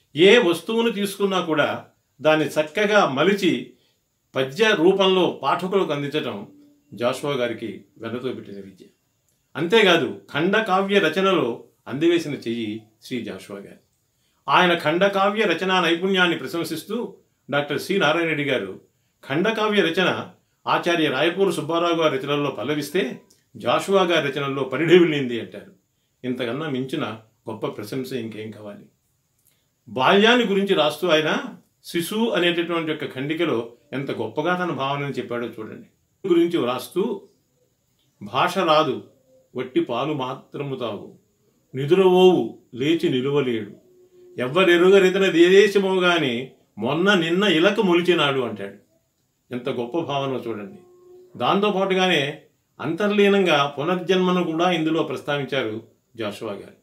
ఏ వస్తువును తీసుకున్నా కూడా దాన్ని చక్కగా మలిచి పద్య రూపంలో పాఠకులకు అందించటం జాషువా గారికి వెన్నతో పెట్టిన విద్య అంతేకాదు ఖండకావ్య రచనలో అందివేసిన చెయ్యి శ్రీ జాషువా గారి ఆయన ఖండకావ్య రచనా నైపుణ్యాన్ని ప్రశంసిస్తూ డాక్టర్ సి నారాయణ రెడ్డి గారు ఖండకావ్య రచన ఆచార్య రాయపూరు సుబ్బారావు గారి రచనల్లో పల్లవిస్తే జాషువా గారి రచనల్లో పరిఢవిల్లింది అంటారు ఇంతకన్నా మించిన గొప్ప ప్రశంస ఇంకేం కావాలి బాల్యాన్ని గురించి రాస్తూ ఆయన శిశువు అనేటటువంటి యొక్క ఖండికలో ఎంత గొప్పగా తన భావనని చెప్పాడో చూడండి గురించి వ్రాస్తూ భాష రాదు వట్టి పాలు మాత్రము తాగు నిదురవోవు లేచి నిలువలేడు ఎవ్వరెరుగరితన దేశమో గాని మొన్న నిన్న ఇలక మొలిచినాడు అంటాడు ఎంత గొప్ప భావన చూడండి దాంతో పాటుగానే అంతర్లీనంగా పునర్జన్మను కూడా ఇందులో ప్రస్తావించారు జాషువా గారు